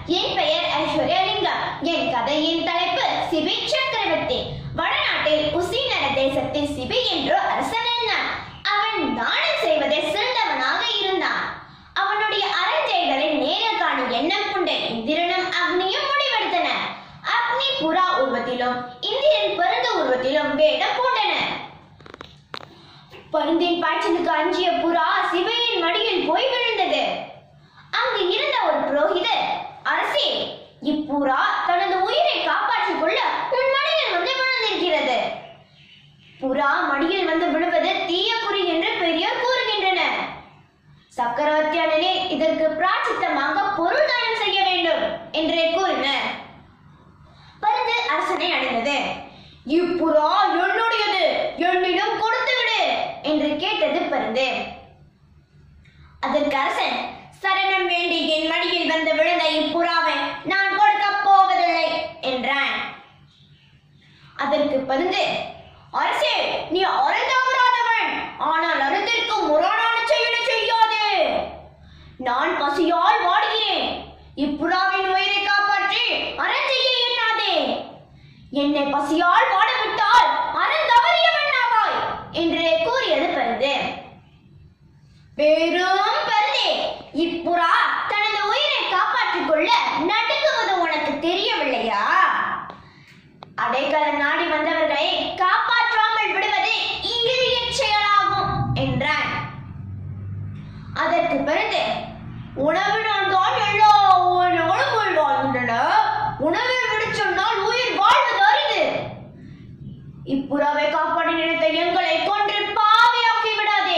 என் பெயர் ஐஸ்வர்யலிங்கம் என் கதையின் தலைப்பு சிபி சக்கரவர்த்தி வடநாட்டில் உசிநர தேசத்தில் சிபி என்று அரசன் இருந்தான் அவன் தானம் செய்வதில் சிறந்தவனாக இருந்தான் அவனுடைய அரஞ்சைகளை நேரில் காணும் எண்ணம் கொண்டு இந்திரனும் அக்னியும் முடிவெடுத்தனர் அக்னி புறா உருவத்திலும் இந்திரன் பருந்து உருவத்திலும் வேடம் பூண்டனர் பருந்தின் பாய்ச்சலுக்கு அஞ்சிய புறா சிவையின் மடியில் போய் விழுந்தது அங்கு இருந்த ஒரு புரோகிதர் அரசே இப்புறா தனது உயிரை காப்பாற்றிக் கொள்ள உன் மடியில் வந்து விழுந்திருக்கிறது புறா மடியில் வந்து விழுவது தீய குறி என்று பெரியோர் கூறுகின்றனர் சக்கரவர்த்தி அண்ணனே இதற்கு பிராச்சித்தமாக பொருள் தானம் செய்ய வேண்டும் என்றே கூறினர் பருந்து அரசனை அடைந்தது இப்புறா என்னுடையது என்னிடம் கொடுத்து விடு என்று கேட்டது பருந்து அதற்கு அரசன் சரணம் வேண்டி என் மடியில் வந்து விழுந்த இப்புறாவை நான் கொடுக்க போவதில்லை என்றான் அதற்கு பருந்து அரசே நீ அறந்தவராதவன் ஆனால் அறத்திற்கு முரணான செயலை செய்யாதே நான் பசியால் வாடுகிறேன் இப்புறாவின் உயிரை காப்பாற்றி அறஞ்செய்ய எண்ணாதே என்னை பசியால் வாடவிட்டால் அறந்தவறியவன் ஆவாய் என்று கூறியது பருந்து பெரும் பருந்தே இப்புறா தனது உயிரை காப்பாற்றிக் கொள்ள நடுங்குவது உனக்கு தெரியவில்லையா அடைக்கலம் நாடி வந்தவர்களை காப்பாற்றாமல் விடுவது இழிய செயலாகும் என்றான் அதற்கு பிறகு உணவினால் தான் எல்லா உயிர்களும் வாழ்கின்றன உணவை விடச் சொன்னால் உயிர் வாழ்வது அரிது இப்புறாவை காப்பாற்ற நினைத்த எங்களை கொன்று பாவியாக்கி விடாதே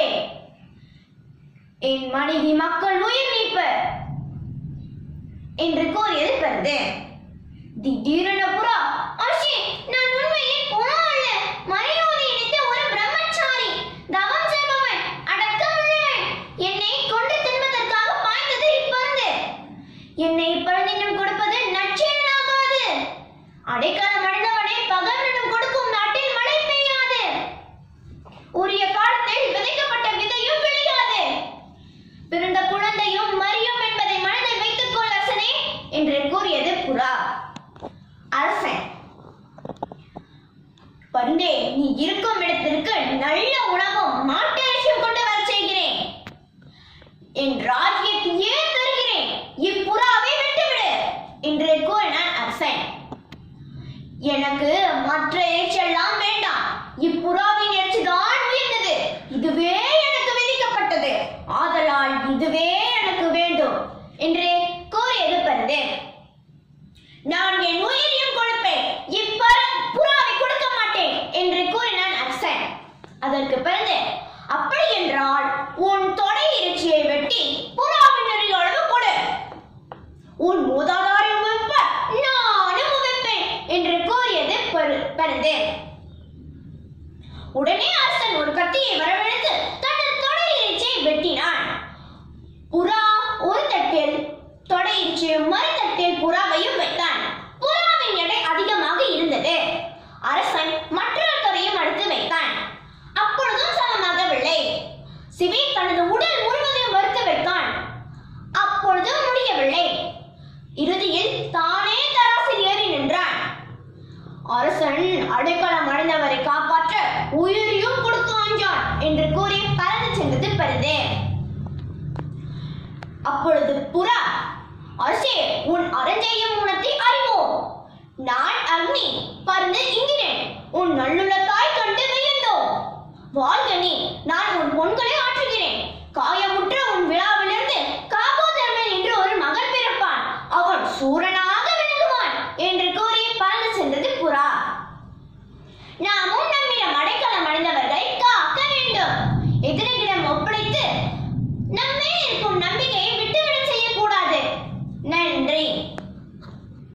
என் மனைவி மக்கள் உயிர் நீப்பர் என்று கூறியது கருது திடீரென புறா அரசி நான் உண்மையில் புறா அல்ல மறையோதி இணைத்த ஒரு பிரம்மச்சாரி தவம் செய்பவன் அடக்கமுள்ளவன் என்னை கொண்டு தின்பதற்காக பாய்ந்தது இப்பருந்து என்னை இப்பருந்தினம் கொடுப்பது நற்செயலாகாது அடைக்கலம் அடைந்தவனை பகவனிடம் கொடுக்கும் நாட்டில் மழை பெய்யாது உரிய காலத்தில் விதைக்கப்பட்ட விதையும் விளையாது பிறந்த குழந்தையும் மரியும் என்பதை மனதில் வைத்துக் கொள் அரசனே என்று கூறியது புறா அரசன் பருந்தே நீ இருக்கும் இடத்திற்கு நல்ல உணவும் மாட்டு அரிசியும் கொண்டு வர செய்கிறேன் என் ராஜ்யத்தையே தருகிறேன் இப்புறாவை விட்டுவிடு என்று கூறினான் அரசன் எனக்கு மற்ற எச்செல்லாம் வேண்டாம் இப்புறாவின் எச்சுதான் உயர்ந்தது இதுவே எனக்கு விதிக்கப்பட்டது ஆதலால் இதுவே எனக்கு வேண்டும் என்று கூறியது பருந்து நான் என் உயிரையும் கொடுப்பேன் இப்ப புறாவை கொடுக்க மாட்டேன் என்று கூறினான் அரசன் அதற்கு பிறகு அப்படி என்றால் உன் தொடை இறைச்சியை வெட்டி புறாவின் நிறைய அளவு கொடு உன் மூதாதாரை உமிழ்ப்ப நானும் உமிழ்ப்பேன் என்று கூறியது பரு- பருந்து உடனே அரசன் ஒரு கத்தியை வரவழைத்து தனது தொடை இறைச்சியை வெட்டினான் புறா ஒரு தட்டில் தொடையிற்றையும் மறுதட்டில் புறாவையும் வைத்தான் புறாவின் எடை அதிகமாக இருந்தது அரசன் மற்றொரு தொடையும் அடுத்து வைத்தான் அப்பொழுதும் சமமாகவில்லை சிவி தனது உடல் முழுவதையும் மறுத்து வைத்தான் அப்பொழுதும் முடியவில்லை இறுதியில் தானே தராசில் ஏறி நின்றான் அரசன் அடைக்கலம் அடைந்தவரை காப்பாற்ற உயிரையும் கொடுத்து அஞ்சான் என்று கூறி பறந்து சென்றது பருது அப்பொழுது புறா அரசே உன் அரஞ்செய்யும் குணத்தை அறிவோம் நான் அக்னி பருந்து இந்திரன் உன் நல்லுள்ளத்தாய் கண்டு வியந்தோம் வாழ்க நீ நான் உன் பொன்களை